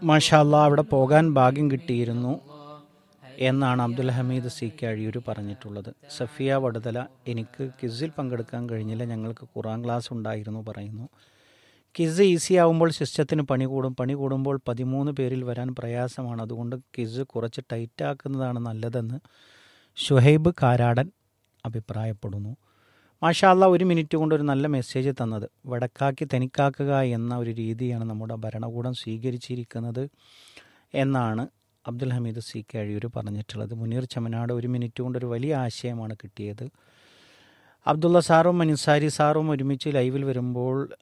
മാഷാല്ല അവിടെ പോകാൻ ഭാഗ്യം കിട്ടിയിരുന്നു എന്നാണ് അബ്ദുൽ ഹമീദ് സി കഴിയൂർ പറഞ്ഞിട്ടുള്ളത് സഫിയ വടുതല എനിക്ക് ക്വിസിൽ പങ്കെടുക്കാൻ കഴിഞ്ഞില്ല ഞങ്ങൾക്ക് ഖുറാൻ ക്ലാസ് ഉണ്ടായിരുന്നു പറയുന്നു ക്വിസ് ഈസി ആവുമ്പോൾ സിസ്റ്റത്തിന് പണി കൂടും പണി കൂടുമ്പോൾ പതിമൂന്ന് പേരിൽ വരാൻ പ്രയാസമാണ് അതുകൊണ്ട് ക്വിസ് കുറച്ച് ടൈറ്റാക്കുന്നതാണ് നല്ലതെന്ന് ഷുഹൈബ് കാരാടൻ അഭിപ്രായപ്പെടുന്നു മാഷാല്ല ഒരു മിനിറ്റ് കൊണ്ട് ഒരു നല്ല മെസ്സേജ് തന്നത് വടക്കാക്കി തനിക്കാക്കുക എന്ന ഒരു രീതിയാണ് നമ്മുടെ ഭരണകൂടം സ്വീകരിച്ചിരിക്കുന്നത് എന്നാണ് അബ്ദുൽ ഹമീദ് സി കഴിയൂർ പറഞ്ഞിട്ടുള്ളത് മുനീർ ചമനാട് ഒരു മിനിറ്റ് കൊണ്ട് ഒരു വലിയ ആശയമാണ് കിട്ടിയത് അബ്ദുള്ള സാറും അനിസാരി സാറും ഒരുമിച്ച് ലൈവിൽ വരുമ്പോൾ